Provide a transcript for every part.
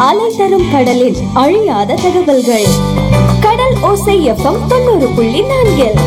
அலை தரும் கடலின் அழியாத தகவல்கள் கடல் ஓசை எஃப்எம் தொண்ணூறு புள்ளி நான்கில்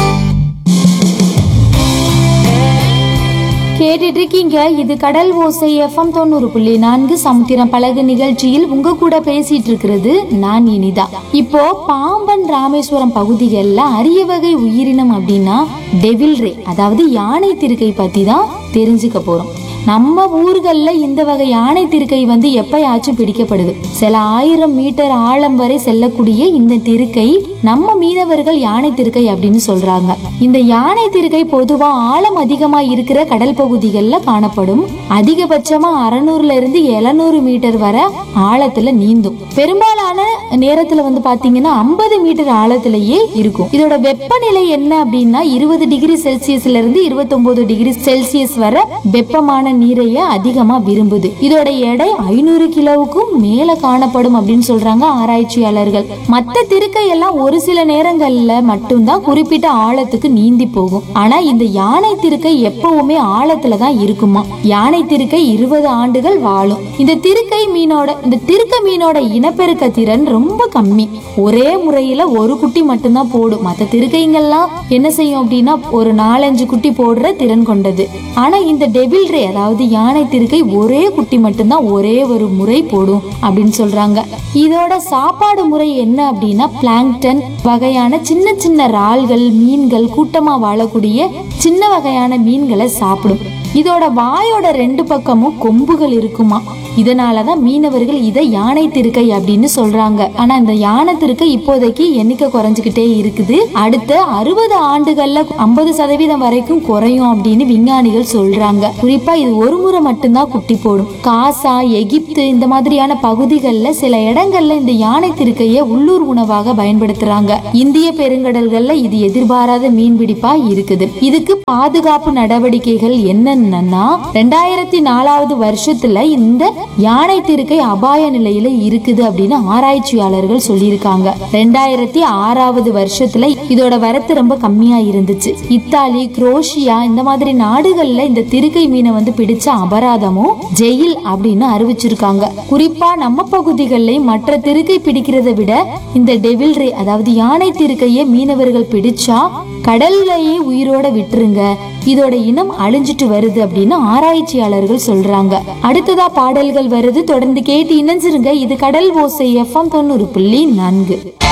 கேட்டுட்டு இருக்கீங்க இது கடல் ஓசை எஃப்எம் தொண்ணூறு புள்ளி நான்கு சமுத்திரம் பழகு நிகழ்ச்சியில் உங்க கூட பேசிட்டு இருக்கிறது நான் இனிதா இப்போ பாம்பன் ராமேஸ்வரம் பகுதிகளில் அரிய வகை உயிரினம் அப்படின்னா டெவில் ரே அதாவது யானை திருக்கை பத்தி தான் தெரிஞ்சுக்க போறோம் நம்ம ஊர்கள்ல இந்த வகை யானை திருக்கை வந்து எப்பயாச்சும் பிடிக்கப்படுது சில ஆயிரம் மீட்டர் ஆழம் வரை செல்லக்கூடிய இந்த திருக்கை நம்ம மீனவர்கள் யானை திருக்கை அப்படின்னு சொல்றாங்க இந்த யானை திருக்கை பொதுவா ஆழம் அதிகமா இருக்கிற கடல் பகுதிகளில் காணப்படும் அதிகபட்சமா அறுநூறுல இருந்து எழுநூறு மீட்டர் வரை ஆழத்துல நீந்தும் பெரும்பாலான நேரத்துல வந்து பாத்தீங்கன்னா ஐம்பது மீட்டர் ஆழத்திலேயே இருக்கும் இதோட வெப்பநிலை என்ன அப்படின்னா இருபது டிகிரி செல்சியஸ்ல இருந்து இருபத்தொன்பது டிகிரி செல்சியஸ் வரை வெப்பமான நீரைய அதிகமா விரும்புது இதோட எடை ஐநூறு கிலோவுக்கும் மேல காணப்படும் அப்படின்னு சொல்றாங்க ஆராய்ச்சியாளர்கள் மத்த திருக்கை எல்லாம் ஒரு சில நேரங்கள்ல மட்டும்தான் குறிப்பிட்ட ஆழத்துக்கு நீந்தி போகும் ஆனா இந்த யானை திருக்கை எப்பவுமே ஆழத்துல தான் இருக்குமா யானை திருக்கை இருபது ஆண்டுகள் வாழும் இந்த திருக்கை மீனோட இந்த திருக்க மீனோட இனப்பெருக்க திறன் ரொம்ப கம்மி ஒரே முறையில ஒரு குட்டி மட்டும்தான் போடும் மத்த திருக்கைங்கெல்லாம் என்ன செய்யும் அப்படின்னா ஒரு நாலஞ்சு குட்டி போடுற திறன் கொண்டது ஆனா இந்த டெவில் ரே அதாவது யானை திருக்கை ஒரே குட்டி மட்டும்தான் ஒரே ஒரு முறை போடும் அப்படின்னு சொல்றாங்க இதோட சாப்பாடு முறை என்ன அப்படின்னா பிளாங்டன் வகையான சின்ன சின்ன இறால்கள் மீன்கள் கூட்டமா வாழக்கூடிய சின்ன வகையான மீன்களை சாப்பிடும் இதோட வாயோட ரெண்டு பக்கமும் கொம்புகள் இருக்குமா இதனாலதான் மீனவர்கள் இதை யானை திருக்கை அப்படின்னு சொல்றாங்க ஆனா இந்த யானை திருக்கை இப்போதைக்கு எண்ணிக்கை குறைஞ்சுக்கிட்டே இருக்குது அடுத்த அறுபது ஆண்டுகள்ல ஐம்பது சதவீதம் வரைக்கும் குறையும் அப்படின்னு விஞ்ஞானிகள் சொல்றாங்க குறிப்பா இது ஒரு முறை மட்டும்தான் குட்டி போடும் காசா எகிப்து இந்த மாதிரியான பகுதிகளில் சில இடங்கள்ல இந்த யானை திருக்கையை உள்ளூர் உணவாக பயன்படுத்துறாங்க இந்திய பெருங்கடல்கள்ல இது எதிர்பாராத மீன்பிடிப்பா இருக்குது இதுக்கு பாதுகாப்பு நடவடிக்கைகள் என்னென்னா ரெண்டாயிரத்தி நாலாவது வருஷத்துல இந்த யானை திருக்கை அபாய நிலையில இருக்குது அப்படின்னு ஆராய்ச்சியாளர்கள் சொல்லியிருக்காங்க ரெண்டாயிரத்தி ஆறாவது வருஷத்துல இதோட வரத்து ரொம்ப கம்மியா இருந்துச்சு இத்தாலி குரோஷியா இந்த மாதிரி நாடுகள்ல இந்த திருக்கை மீனை வந்து பிடிச்ச அபராதமும் ஜெயில் அப்படின்னு அறிவிச்சிருக்காங்க குறிப்பா நம்ம பகுதிகளில் மற்ற திருக்கை பிடிக்கிறதை விட இந்த டெவில் ரே அதாவது யானை திருக்கையை மீனவர்கள் பிடிச்சா கடல்லையே உயிரோட விட்டுருங்க இதோட இனம் அழிஞ்சிட்டு வருது அப்படின்னு ஆராய்ச்சியாளர்கள் சொல்றாங்க அடுத்ததா பாடல்கள் வருது தொடர்ந்து கேட்டு இணைஞ்சிருங்க இது கடல் ஓசை எஃப்எம் தொண்ணூறு புள்ளி நான்கு